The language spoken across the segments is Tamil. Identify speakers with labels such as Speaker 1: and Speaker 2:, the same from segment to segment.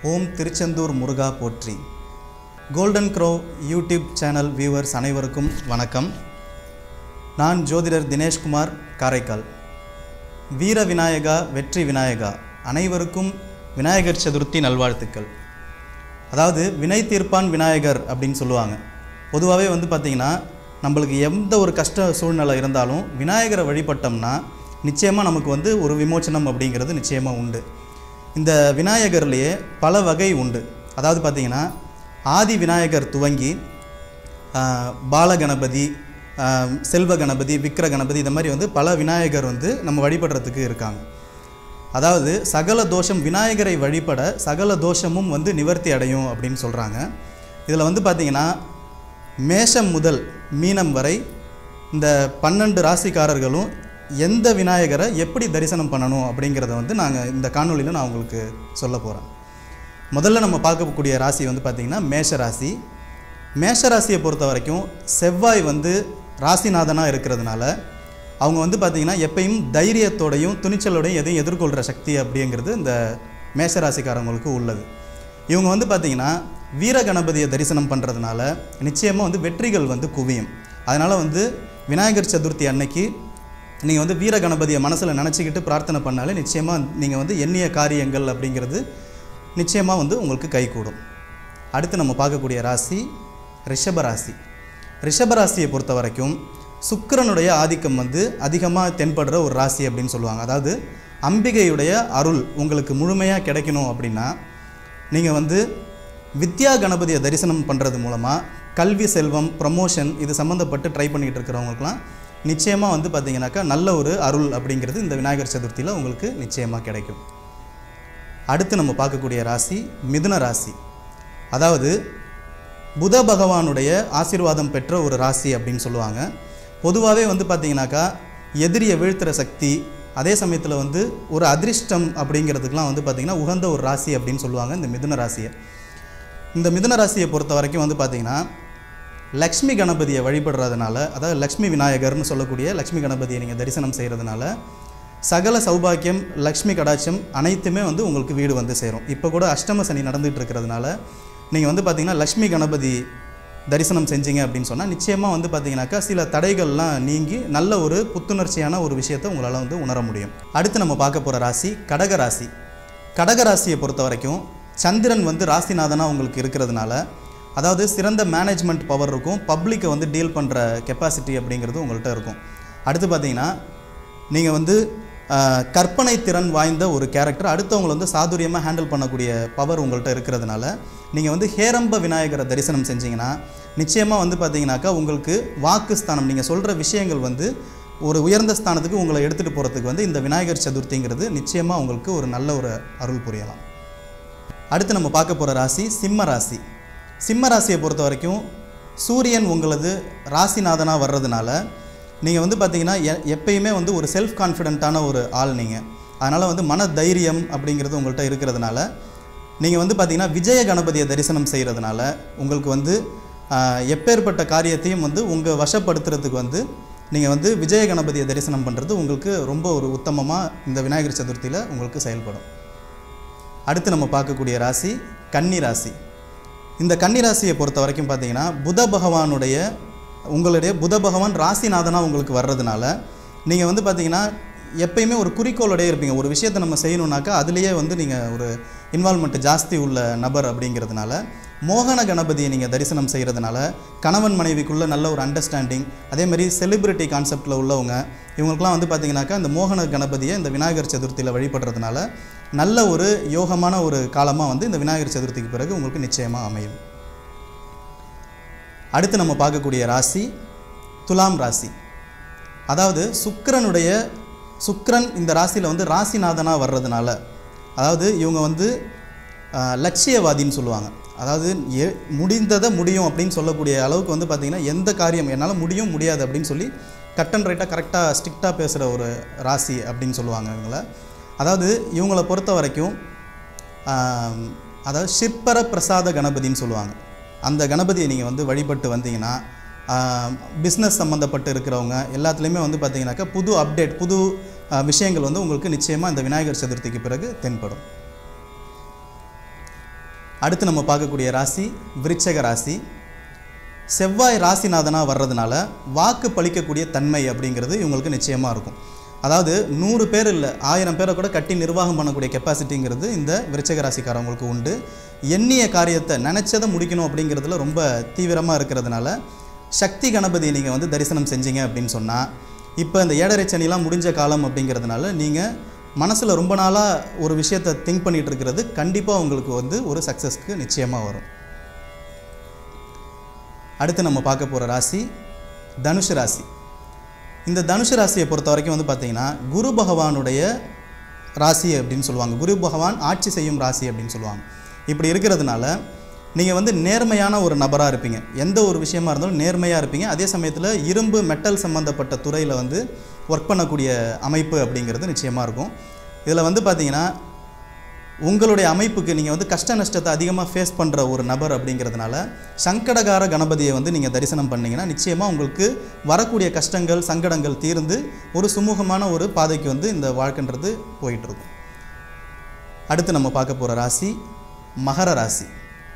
Speaker 1: ஓம் திருச்செந்தூர் முருகா போற்றி golden grow YouTube channel viewers அனைவருக்கும் வணக்கம் நான் ஜோதிடர் தினேஷ்குமார் காரைக்கால் வீர விநாயகா வெற்றி விநாயகா அனைவருக்கும் விநாயகர் சதுர்த்தி நல்வாழ்த்துக்கள் அதாவது வினை தீர்ப்பான் விநாயகர் அப்படின்னு சொல்லுவாங்க பொதுவாகவே வந்து பார்த்திங்கன்னா நம்மளுக்கு எந்த ஒரு கஷ்ட சூழ்நிலை இருந்தாலும் விநாயகரை வழிபட்டோம்னா நிச்சயமாக நமக்கு வந்து ஒரு விமோச்சனம் அப்படிங்கிறது நிச்சயமாக உண்டு இந்த விநாயகர்லேயே பல வகை உண்டு அதாவது பார்த்திங்கன்னா ஆதி விநாயகர் துவங்கி ஆஹ், பாலகணபதி ஆஹ், செல்வ கணபதி விக்கிர கணபதி இந்த மாதிரி வந்து பல விநாயகர் வந்து நம்ம வழிபடுறதுக்கு இருக்காங்க அதாவது சகல தோஷம் விநாயகரை வழிபட சகல தோஷமும் வந்து நிவர்த்தி அடையும் அப்படின்னு சொல்கிறாங்க இதில் வந்து பார்த்திங்கன்னா மேஷம் முதல் மீனம் வரை இந்த பன்னெண்டு ராசிக்காரர்களும் எந்த விநாயகரை எப்படி தரிசனம் பண்ணணும் அப்படிங்கிறத வந்து நாங்கள் இந்த காணொளியில் நான் உங்களுக்கு சொல்ல போகிறேன் முதல்ல நம்ம பார்க்கக்கூடிய ராசி வந்து பார்த்திங்கன்னா மேஷ ராசி மேஷ ராசியை பொறுத்த வரைக்கும் செவ்வாய் வந்து ராசிநாதனாக இருக்கிறதுனால அவங்க வந்து பார்த்திங்கன்னா எப்பயும் தைரியத்தோடையும் துணிச்சலோடையும் எதையும் எதிர்கொள்கிற சக்தி அப்படிங்கிறது இந்த மேஷ ராசிக்காரங்களுக்கு உள்ளது இவங்க வந்து பார்த்திங்கன்னா வீர கணபதியை தரிசனம் பண்ணுறதுனால நிச்சயமாக வந்து வெற்றிகள் வந்து குவியும் அதனால் வந்து விநாயகர் சதுர்த்தி அன்னைக்கு நீங்கள் வந்து வீர கணபதியை மனசில் நினச்சிக்கிட்டு பிரார்த்தனை பண்ணாலே நிச்சயமாக நீங்கள் வந்து எண்ணிய காரியங்கள் அப்படிங்கிறது நிச்சயமாக வந்து உங்களுக்கு கைகூடும் அடுத்து நம்ம பார்க்கக்கூடிய ராசி ரிஷப ராசி ரிஷப ராசியை பொறுத்த வரைக்கும் சுக்கிரனுடைய ஆதிக்கம் வந்து அதிகமாக தென்படுற ஒரு ராசி அப்படின்னு சொல்லுவாங்க அதாவது அம்பிகையுடைய அருள் உங்களுக்கு முழுமையாக கிடைக்கணும் அப்படின்னா நீங்கள் வந்து வித்யா கணபதியை தரிசனம் பண்ணுறது மூலமாக கல்வி செல்வம் ப்ரமோஷன் இது சம்மந்தப்பட்டு ட்ரை பண்ணிகிட்டு இருக்கிறவங்களுக்குலாம் நிச்சயமாக வந்து பார்த்தீங்கன்னாக்கா நல்ல ஒரு அருள் அப்படிங்கிறது இந்த விநாயகர் சதுர்த்தியில் உங்களுக்கு நிச்சயமாக கிடைக்கும் அடுத்து நம்ம பார்க்கக்கூடிய ராசி மிதுன ராசி அதாவது புத பகவானுடைய ஆசீர்வாதம் பெற்ற ஒரு ராசி அப்படின்னு சொல்லுவாங்க பொதுவாகவே வந்து பார்த்தீங்கன்னாக்கா எதிரியை வீழ்த்துற சக்தி அதே சமயத்தில் வந்து ஒரு அதிர்ஷ்டம் அப்படிங்கிறதுக்கெலாம் வந்து பார்த்திங்கன்னா உகந்த ஒரு ராசி அப்படின்னு சொல்லுவாங்க இந்த மிதுன ராசியை இந்த மிதுன ராசியை பொறுத்த வரைக்கும் வந்து பார்த்திங்கன்னா லக்ஷ்மி கணபதியை வழிபடுறதுனால அதாவது லக்ஷ்மி விநாயகர்னு சொல்லக்கூடிய லக்ஷ்மி கணபதியை நீங்கள் தரிசனம் செய்கிறதுனால சகல சௌபாக்கியம் லக்ஷ்மி கடாட்சம் அனைத்துமே வந்து உங்களுக்கு வீடு வந்து சேரும் இப்போ கூட அஷ்டம சனி நடந்துகிட்டு இருக்கிறதுனால நீங்கள் வந்து பார்த்தீங்கன்னா லக்ஷ்மி கணபதி தரிசனம் செஞ்சீங்க அப்படின்னு சொன்னால் நிச்சயமாக வந்து பார்த்தீங்கன்னாக்கா சில தடைகள்லாம் நீங்கி நல்ல ஒரு புத்துணர்ச்சியான ஒரு விஷயத்தை உங்களால் வந்து உணர முடியும் அடுத்து நம்ம பார்க்க போகிற ராசி கடக ராசி கடக ராசியை பொறுத்த வரைக்கும் சந்திரன் வந்து ராசிநாதனாக உங்களுக்கு இருக்கிறதுனால அதாவது சிறந்த மேனேஜ்மெண்ட் பவர் இருக்கும் பப்ளிக்கை வந்து டீல் பண்ணுற கெப்பாசிட்டி அப்படிங்கிறது உங்கள்கிட்ட இருக்கும் அடுத்து பார்த்தீங்கன்னா நீங்கள் வந்து ஆஹ், கற்பனை திறன் வாய்ந்த ஒரு கேரக்டர் அடுத்தவங்களை வந்து சாதுரியமாக ஹேண்டில் பண்ணக்கூடிய பவர் உங்கள்கிட்ட இருக்கிறதுனால நீங்கள் வந்து ஹேரம்ப விநாயகரை தரிசனம் செஞ்சீங்கன்னா நிச்சயமாக வந்து பார்த்தீங்கன்னாக்கா உங்களுக்கு வாக்கு ஸ்தானம் நீங்கள் சொல்கிற விஷயங்கள் வந்து ஒரு உயர்ந்த ஸ்தானத்துக்கு உங்களை எடுத்துகிட்டு போகிறதுக்கு வந்து இந்த விநாயகர் சதுர்த்திங்கிறது நிச்சயமாக உங்களுக்கு ஒரு நல்ல ஒரு அருள் புரியலாம் அடுத்து நம்ம பார்க்க போகிற ராசி சிம்ம ராசி சிம்ம ராசியை பொறுத்த வரைக்கும் சூரியன் உங்களது ராசிநாதனாக வர்றதுனால நீங்கள் வந்து பார்த்தீங்கன்னா எ- எப்பயுமே வந்து ஒரு செல்ஃப் கான்ஃபிடென்ட்டான ஒரு ஆள் நீங்கள் அதனால் வந்து மன தைரியம் அப்படிங்கிறது உங்கள்கிட்ட இருக்கிறதுனால நீங்கள் வந்து பார்த்தீங்கன்னா விஜய கணபதியை தரிசனம் செய்கிறதுனால உங்களுக்கு வந்து ஆஹ், எப்பேற்பட்ட காரியத்தையும் வந்து உங்கள் வசப்படுத்துறதுக்கு வந்து நீங்கள் வந்து விஜய கணபதியை தரிசனம் பண்ணுறது உங்களுக்கு ரொம்ப ஒரு உத்தமமாக இந்த விநாயகர் சதுர்த்தியில் உங்களுக்கு செயல்படும் அடுத்து நம்ம பார்க்கக்கூடிய ராசி கன்னி ராசி இந்த கன்னி ராசியை பொறுத்த வரைக்கும் பார்த்தீங்கன்னா புத பகவானுடைய உங்களுடைய புத பகவான் ராசிநாதனாக உங்களுக்கு வர்றதுனால நீங்கள் வந்து பார்த்தீங்கன்னா எப்பயுமே ஒரு குறிக்கோளோடயே இருப்பீங்க ஒரு விஷயத்தை நம்ம செய்யணுன்னாக்கா அதுலேயே வந்து நீங்கள் ஒரு இன்வால்மெண்ட் ஜாஸ்தி உள்ள நபர் அப்படிங்கிறதுனால மோகன கணபதியை நீங்கள் தரிசனம் செய்கிறதுனால கணவன் மனைவிக்குள்ள நல்ல ஒரு அண்டர்ஸ்டாண்டிங் அதே மாதிரி செலிபிரிட்டி கான்செப்டில் உள்ளவங்க இவங்களுக்குலாம் வந்து பார்த்தீங்கன்னாக்கா இந்த மோகன கணபதியை இந்த விநாயகர் சதுர்த்தியில் வழிபடுறதுனால நல்ல ஒரு யோகமான ஒரு காலமாக வந்து இந்த விநாயகர் சதுர்த்திக்கு பிறகு உங்களுக்கு நிச்சயமாக அமையும் அடுத்து நம்ம பார்க்கக்கூடிய ராசி துலாம் ராசி அதாவது சுக்கிரனுடைய சுக்கிரன் இந்த ராசியில் வந்து ராசிநாதனாக வர்றதுனால அதாவது இவங்க வந்து ஆஹ், லட்சியவாதின்னு சொல்லுவாங்க அதாவது எ முடிந்ததை முடியும் அப்படின்னு சொல்லக்கூடிய அளவுக்கு வந்து பார்த்திங்கன்னா எந்த காரியம் என்னால் முடியும் முடியாது அப்படின்னு சொல்லி கட் அண்ட் ரைட்டாக கரெக்டாக ஸ்ட்ரிக்டாக பேசுகிற ஒரு ராசி அப்படின்னு சொல்லுவாங்க இவங்கள அதாவது இவங்கள பொறுத்த வரைக்கும் ஆம், அதாவது சிற்பர பிரசாத கணபதின்னு சொல்லுவாங்க அந்த கணபதியை நீங்கள் வந்து வழிபட்டு வந்தீங்கன்னா பிஸ்னஸ் சம்மந்தப்பட்டு இருக்கிறவங்க எல்லாத்துலேயுமே வந்து பார்த்தீங்கன்னாக்கா புது அப்டேட் புது ஆ, விஷயங்கள் வந்து உங்களுக்கு நிச்சயமாக இந்த விநாயகர் சதுர்த்திக்கு பிறகு தென்படும் அடுத்து நம்ம பார்க்கக்கூடிய ராசி விருச்சக ராசி செவ்வாய் ராசிநாதனாக வர்றதுனால வாக்கு பளிக்கக்கூடிய தன்மை அப்படிங்கிறது இவங்களுக்கு நிச்சயமாக இருக்கும் அதாவது நூறு பேர் இல்லை ஆயிரம் பேரை கூட கட்டி நிர்வாகம் பண்ணக்கூடிய கெப்பாசிட்டிங்கிறது இந்த விருச்சக ராசிக்காரவங்களுக்கு உண்டு எண்ணிய காரியத்தை நினச்சதை முடிக்கணும் அப்படிங்கிறதுல ரொம்ப தீவிரமாக இருக்கிறதுனால சக்தி கணபதியை நீங்கள் வந்து தரிசனம் செஞ்சீங்க அப்படின்னு சொன்னால் இப்போ இந்த ஏழரை சனிலாம் முடிஞ்ச காலம் அப்படிங்கிறதுனால நீங்கள் மனசில் ரொம்ப நாளாக ஒரு விஷயத்தை திங்க் பண்ணிகிட்டு இருக்கிறது கண்டிப்பாக உங்களுக்கு வந்து ஒரு சக்ஸஸ்க்கு நிச்சயமாக வரும் அடுத்து நம்ம பார்க்க போகிற ராசி தனுஷு ராசி இந்த தனுஷு ராசியை பொறுத்த வரைக்கும் வந்து பார்த்தீங்கன்னா குரு பகவானுடைய ராசி அப்படின்னு சொல்லுவாங்க குரு பகவான் ஆட்சி செய்யும் ராசி அப்படின்னு சொல்லுவாங்க இப்படி இருக்கிறதுனால நீங்கள் வந்து நேர்மையான ஒரு நபராக இருப்பீங்க எந்த ஒரு விஷயமா இருந்தாலும் நேர்மையாக இருப்பீங்க அதே சமயத்தில் இரும்பு மெட்டல் சம்மந்தப்பட்ட துறையில் வந்து ஒர்க் பண்ணக்கூடிய அமைப்பு அப்படிங்கிறது நிச்சயமாக இருக்கும் இதில் வந்து பார்த்தீங்கன்னா உங்களுடைய அமைப்புக்கு நீங்கள் வந்து கஷ்ட நஷ்டத்தை அதிகமாக ஃபேஸ் பண்ணுற ஒரு நபர் அப்படிங்கிறதுனால சங்கடகார கணபதியை வந்து நீங்கள் தரிசனம் பண்ணீங்கன்னா நிச்சயமாக உங்களுக்கு வரக்கூடிய கஷ்டங்கள் சங்கடங்கள் தீர்ந்து ஒரு சுமூகமான ஒரு பாதைக்கு வந்து இந்த வாழ்க்கைன்றது போயிட்டுருக்கும் அடுத்து நம்ம பார்க்க போகிற ராசி மகர ராசி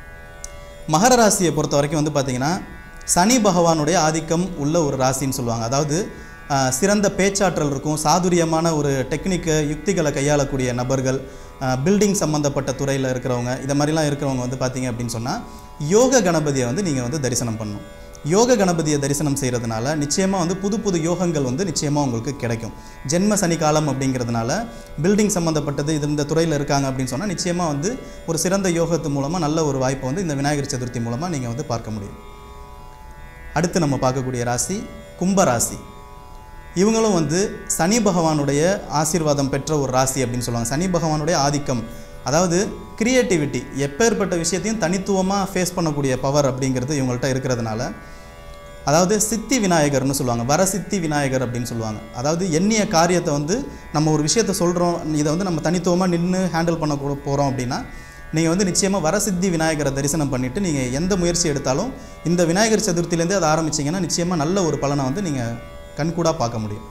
Speaker 1: மகர ராசியை பொறுத்த வரைக்கும் வந்து பார்த்திங்கன்னா சனி பகவானுடைய ஆதிக்கம் உள்ள ஒரு ராசின்னு சொல்லுவாங்க அதாவது ஆஹ், சிறந்த பேச்சாற்றல் இருக்கும் சாதுரியமான ஒரு டெக்னிக்கு யுக்திகளை கையாளக்கூடிய நபர்கள் பில்டிங் சம்மந்தப்பட்ட துறையில் இருக்கிறவங்க இதை மாதிரிலாம் இருக்கிறவங்க வந்து பார்த்தீங்க அப்படின்னு சொன்னால் யோக கணபதியை வந்து நீங்கள் வந்து தரிசனம் பண்ணணும் யோக கணபதியை தரிசனம் செய்கிறதுனால நிச்சயமாக வந்து புது புது யோகங்கள் வந்து நிச்சயமாக உங்களுக்கு கிடைக்கும் ஜென்ம சனி காலம் அப்படிங்கிறதுனால பில்டிங் சம்மந்தப்பட்டது இது இந்த துறையில் இருக்காங்க அப்படின்னு சொன்னால் நிச்சயமாக வந்து ஒரு சிறந்த யோகத்து மூலமாக நல்ல ஒரு வாய்ப்பை வந்து இந்த விநாயகர் சதுர்த்தி மூலமாக நீங்கள் வந்து பார்க்க முடியும் அடுத்து நம்ம பார்க்கக்கூடிய ராசி கும்ப ராசி இவங்களும் வந்து சனி பகவானுடைய ஆசீர்வாதம் பெற்ற ஒரு ராசி அப்படின்னு சொல்லுவாங்க சனி பகவானுடைய ஆதிக்கம் அதாவது கிரியேட்டிவிட்டி எப்பேற்பட்ட விஷயத்தையும் தனித்துவமாக ஃபேஸ் பண்ணக்கூடிய பவர் அப்படிங்கிறது இவங்கள்ட்ட இருக்கிறதுனால அதாவது சித்தி விநாயகர்னு சொல்லுவாங்க வரசித்தி விநாயகர் அப்படின்னு சொல்லுவாங்க அதாவது எண்ணிய காரியத்தை வந்து நம்ம ஒரு விஷயத்தை சொல்கிறோம் இதை வந்து நம்ம தனித்துவமாக நின்று ஹேண்டில் பண்ண கூட போகிறோம் அப்படின்னா நீங்கள் வந்து நிச்சயமாக வரசித்தி விநாயகரை தரிசனம் பண்ணிவிட்டு நீங்கள் எந்த முயற்சி எடுத்தாலும் இந்த விநாயகர் சதுர்த்தியிலேருந்தே அதை ஆரம்பிச்சிங்கன்னா நிச்சயமாக நல்ல ஒரு பலனை வந்து நீங்கள் கண்கூடாக பார்க்க முடியும்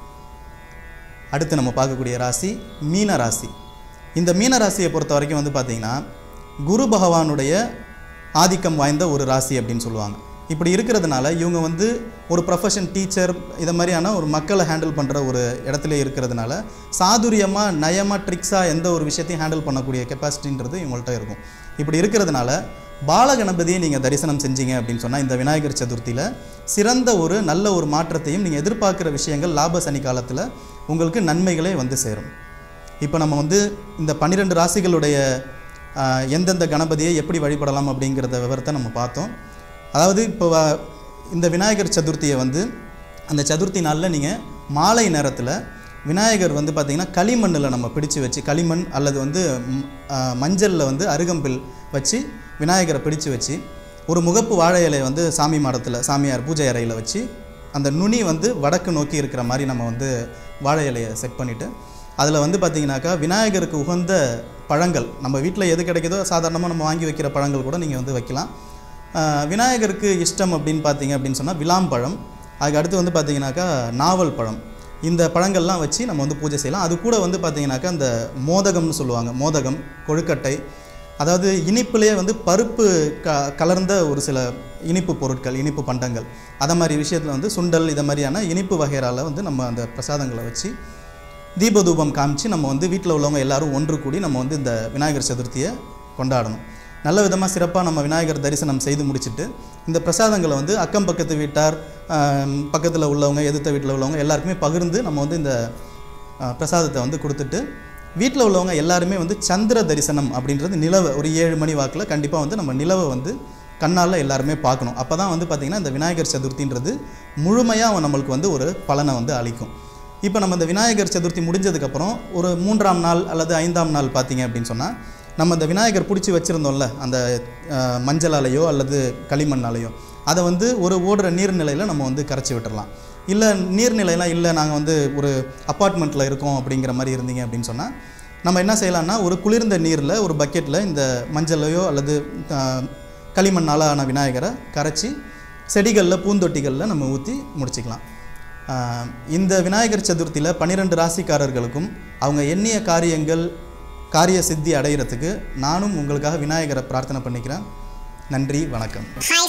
Speaker 1: அடுத்து நம்ம பார்க்கக்கூடிய ராசி மீன ராசி இந்த மீன ராசியை பொறுத்த வரைக்கும் வந்து பார்த்திங்கன்னா குரு பகவானுடைய ஆதிக்கம் வாய்ந்த ஒரு ராசி அப்படின்னு சொல்லுவாங்க இப்படி இருக்கிறதுனால இவங்க வந்து ஒரு ப்ரொஃபஷன் டீச்சர் இதை மாதிரியான ஒரு மக்களை ஹேண்டில் பண்ணுற ஒரு இடத்துல இருக்கிறதுனால சாதுரியமாக நயமாக ட்ரிக்ஸாக எந்த ஒரு விஷயத்தையும் ஹேண்டில் பண்ணக்கூடிய கெப்பாசிட்டின்றது இவங்கள்ட்ட இருக்கும் இப்படி இருக்கிறதுனால பாலகணபதியை நீங்கள் தரிசனம் செஞ்சீங்க அப்படின்னு சொன்னால் இந்த விநாயகர் சதுர்த்தியில் சிறந்த ஒரு நல்ல ஒரு மாற்றத்தையும் நீங்கள் எதிர்பார்க்குற விஷயங்கள் லாப சனி காலத்தில் உங்களுக்கு நன்மைகளே வந்து சேரும் இப்போ நம்ம வந்து இந்த பன்னிரெண்டு ராசிகளுடைய ஆஹ், எந்தெந்த கணபதியை எப்படி வழிபடலாம் அப்படிங்கிறத விவரத்தை நம்ம பார்த்தோம் அதாவது இப்போ வ- இந்த விநாயகர் சதுர்த்தியை வந்து அந்த சதுர்த்தி நாளில் நீங்கள் மாலை நேரத்தில் விநாயகர் வந்து பார்த்திங்கன்னா களிமண்ணில் நம்ம பிடிச்சு வச்சு களிமண் அல்லது வந்து மஞ்சளில் வந்து அருகம்பில் வச்சு விநாயகரை பிடிச்சு வச்சு ஒரு முகப்பு வாழை இலையை வந்து சாமி மடத்தில் சாமியார் பூஜை அறையில் வச்சு அந்த நுனி வந்து வடக்கு நோக்கி இருக்கிற மாதிரி நம்ம வந்து வாழை இலையை செட் பண்ணிவிட்டு அதில் வந்து பார்த்திங்கனாக்கா விநாயகருக்கு உகந்த பழங்கள் நம்ம வீட்டில் எது கிடைக்குதோ சாதாரணமாக நம்ம வாங்கி வைக்கிற பழங்கள் கூட நீங்கள் வந்து வைக்கலாம் ஆஹ் விநாயகருக்கு இஷ்டம் அப்படின்னு பார்த்தீங்க அப்படின்னு சொன்னால் விளாம்பழம் அதுக்கு அடுத்து வந்து பார்த்தீங்கன்னாக்கா நாவல் பழம் இந்த பழங்கள்லாம் வச்சு நம்ம வந்து பூஜை செய்யலாம் அது கூட வந்து பார்த்தீங்கன்னாக்கா அந்த மோதகம்னு சொல்லுவாங்க மோதகம் கொழுக்கட்டை அதாவது இனிப்புலேயே வந்து பருப்பு க கலர்ந்த ஒரு சில இனிப்பு பொருட்கள் இனிப்பு பண்டங்கள் அதை மாதிரி விஷயத்தில் வந்து சுண்டல் இதை மாதிரியான இனிப்பு வகைரால வந்து நம்ம அந்த பிரசாதங்களை வச்சு தீபதூபம் காமிச்சு நம்ம வந்து வீட்டில் உள்ளவங்க எல்லாரும் ஒன்று கூடி நம்ம வந்து இந்த விநாயகர் சதுர்த்தியை கொண்டாடணும் நல்ல விதமாக சிறப்பாக நம்ம விநாயகர் தரிசனம் செய்து முடிச்சுட்டு இந்த பிரசாதங்களை வந்து அக்கம் பக்கத்து வீட்டார் பக்கத்தில் உள்ளவங்க எதிர்த்த வீட்டில் உள்ளவங்க எல்லாருக்குமே பகிர்ந்து நம்ம வந்து இந்த ஆஹ், பிரசாதத்தை வந்து கொடுத்துட்டு வீட்டில் உள்ளவங்க எல்லாருமே வந்து சந்திர தரிசனம் அப்படின்றது நிலவை ஒரு ஏழு மணி வாக்கில் கண்டிப்பாக வந்து நம்ம நிலவை வந்து கண்ணால் எல்லாருமே பார்க்கணும் அப்போ தான் வந்து பார்த்திங்கன்னா இந்த விநாயகர் சதுர்த்தின்றது முழுமையாக நம்மளுக்கு வந்து ஒரு பலனை வந்து அளிக்கும் இப்போ நம்ம இந்த விநாயகர் சதுர்த்தி முடிஞ்சதுக்கப்புறம் ஒரு மூன்றாம் நாள் அல்லது ஐந்தாம் நாள் பார்த்தீங்க அப்படின்னு சொன்னால் நம்ம இந்த விநாயகர் பிடிச்சி வச்சுருந்தோம்ல அந்த அஹ், மஞ்சளாலேயோ அல்லது களிமண்ணாலேயோ அதை வந்து ஒரு ஓடுற நீர்நிலையில் நம்ம வந்து கரைச்சி விட்டுறலாம் இல்லை நீர்நிலையெல்லாம் இல்லை நாங்கள் வந்து ஒரு அப்பார்ட்மெண்ட்டில் இருக்கோம் அப்படிங்கிற மாதிரி இருந்தீங்க அப்படின்னு சொன்னால் நம்ம என்ன செய்யலாம்னா ஒரு குளிர்ந்த நீரில் ஒரு பக்கெட்டில் இந்த மஞ்சளையோ அல்லது அஹ், களிமண்ணால் ஆன விநாயகரை கரைச்சி செடிகளில் பூந்தொட்டிகளில் நம்ம ஊற்றி முடிச்சுக்கலாம் ஆஹ் இந்த விநாயகர் சதுர்த்தியில் பன்னிரெண்டு ராசிக்காரர்களுக்கும் அவங்க எண்ணிய காரியங்கள் காரிய சித்தி அடைகிறதுக்கு நானும் உங்களுக்காக விநாயகரை பிரார்த்தனை பண்ணிக்கிறேன் நன்றி வணக்கம்
Speaker 2: ஹாய்